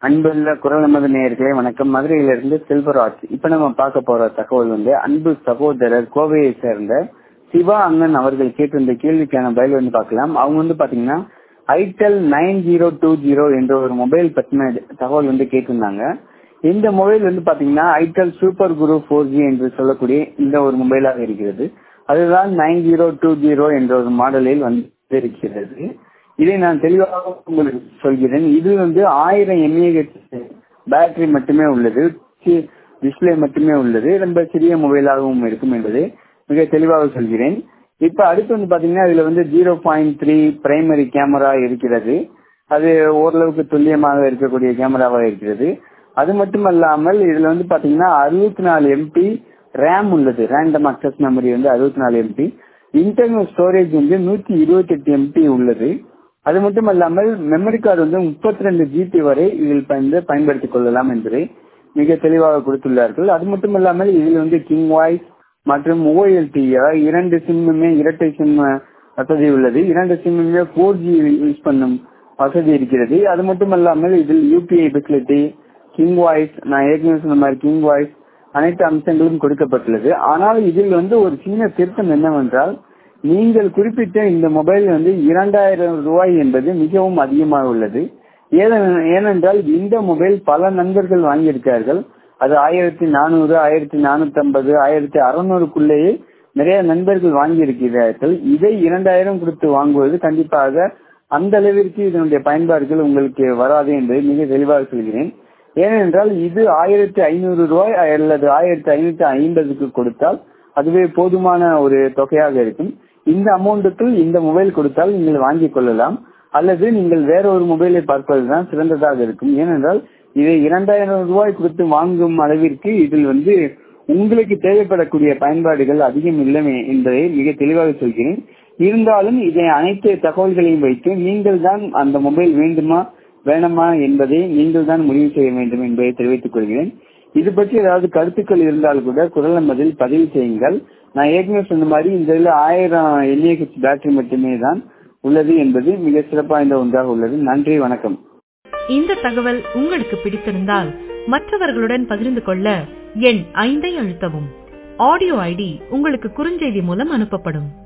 அன்புள்ள குரல் நமது நேயர்களே வணக்கம் மதுரையிலிருந்து செல்வராஜ் இப்ப நம்ம பார்க்க போற தகவல் வந்து அன்பு சகோதரர் கோவையை சேர்ந்த சிவா அண்ணன் அவர்கள் கேட்டிருந்த கேள்விக்கான பதில் வந்து பார்க்கலாம் அவங்க வந்து பாத்தீங்கன்னா itel nine zero two zero என்ற ஒரு மொபைல் பத்தின தகவல் வந்து கேட்டிருந்தாங்க இந்த மொபைல் வந்து பாத்தீங்கன்னா itel super Guru four G என்று சொல்லக்கூடிய இந்த ஒரு மொபைலாக இருக்கிறது அதுதான் நைன் ஜீரோ டூ ஜீரோ என்ற ஒரு மாடலில் வந்து இருக்கிறது இதை நான் தெளிவாக உங்களுக்கு சொல்கிறேன் இது வந்து ஆயிரம் எம்ஏஹெச் பேட்டரி மட்டுமே உள்ளது டிஸ்பிளே மட்டுமே உள்ளது ரொம்ப சிறிய மொபைலாகவும் இருக்கும் என்பதை மிக தெளிவாக சொல்கிறேன் இப்ப அடுத்து வந்து பாத்தீங்கன்னா இதுல வந்து zero point three primary camera இருக்கிறது அது ஓரளவுக்கு துல்லியமாக இருக்கக்கூடிய கேமராவாக இருக்கிறது அது மட்டும் அல்லாமல் இதுல வந்து பாத்தீங்கன்னா அறுபத்தி நாலு எம்பி ரேம் உள்ளது ரேண்டம் அக்சஸ் மெமரி வந்து அறுபத்தி நாலு எம்பி இன்டர்னல் ஸ்டோரேஜ் வந்து நூத்தி இருபத்தி எட்டு எம்பி உள்ளது அது மட்டும் அல்லாமல் மெமரி கார்டு வந்து முப்பத்தி ரெண்டு ஜிபி வரை இதில் வந்து பயன்படுத்திக் கொள்ளலாம் என்பதை மிக தெளிவாக கொடுத்துள்ளார்கள் அது மட்டும் இல்லாமல் இதில் வந்து கிங் வாய்ஸ் மற்றும் ஓஎல்டி இரண்டு சிம்முமே இரட்டை சிம் வசதி உள்ளது இரண்டு சிம்முமே போர் ஜி யூஸ் பண்ணும் வசதி இருக்கிறது அது மட்டும் அல்லாமல் இதில் யூபிஐ ஃபெசிலிட்டி கிங் வாய்ஸ் நான் ஏற்கனவே சொன்ன மாதிரி கிங் வாய்ஸ் அனைத்து அம்சங்களும் கொடுக்கப்பட்டுள்ளது ஆனால் இதில் வந்து ஒரு சின்ன திருத்தம் என்னவென்றால் நீங்கள் குறிப்பிட்ட இந்த மொபைல் வந்து இரண்டாயிரம் ரூபாய் என்பது மிகவும் அதிகமாக உள்ளது ஏனென்றால் இந்த மொபைல் பல நண்பர்கள் வாங்கியிருக்கார்கள் அது ஆயிரத்தி நானூறு ஆயிரத்தி நானூத்தி ஐம்பது ஆயிரத்தி அறுநூறுக்குள்ளேயே நிறைய நண்பர்கள் வாங்கியிருக்கிறார்கள் இதை இரண்டாயிரம் கொடுத்து வாங்குவது கண்டிப்பாக அந்த அளவிற்கு இதனுடைய பயன்பாடுகள் உங்களுக்கு வராது என்பதை மிக தெளிவாக சொல்கிறேன் ஏனென்றால் இது ஆயிரத்தி ஐநூறு ரூபாய் அல்லது ஆயிரத்தி ஐநூத்தி ஐம்பதுக்கு கொடுத்தால் அதுவே போதுமான ஒரு தொகையாக இருக்கும் இந்த அமௌண்ட்டுக்கு இந்த மொபைல் கொடுத்தால் நீங்கள் வாங்கிக் கொள்ளலாம் அல்லது நீங்கள் வேற ஒரு மொபைலை பார்ப்பதுதான் சிறந்ததாக இருக்கும் ஏனென்றால் இதை இரண்டாயிரம் ரூபாய் கொடுத்து வாங்கும் அளவிற்கு இதில் வந்து உங்களுக்கு தேவைப்படக்கூடிய பயன்பாடுகள் அதிகம் இல்லை என்பதை மிக தெளிவாக சொல்கிறேன் இருந்தாலும் இதை அனைத்து தகவல்களையும் வைத்து நீங்கள் தான் அந்த மொபைல் வேண்டுமா வேணாமா என்பதை நீங்கள் தான் முடிவு செய்ய வேண்டும் என்பதை தெரிவித்துக் கொள்கிறேன் இது பற்றி ஏதாவது கருத்துக்கள் இருந்தால் கூட குரல் நம்பதில் பதிவு செய்யுங்கள் நான் ஏற்கனவே சொன்ன மாதிரி இந்த இதில் ஆயிரம் எல்ஏஹெச் பேட்டரி மட்டுமே தான் உள்ளது என்பது மிக சிறப்பாய்ந்த ஒன்றாக உள்ளது நன்றி வணக்கம் இந்த தகவல் உங்களுக்கு பிடித்திருந்தால் மற்றவர்களுடன் பகிர்ந்து கொள்ள எண் ஐந்தை அழுத்தவும் ஆடியோ ஐடி உங்களுக்கு குறுஞ்செய்தி மூலம் அனுப்பப்படும்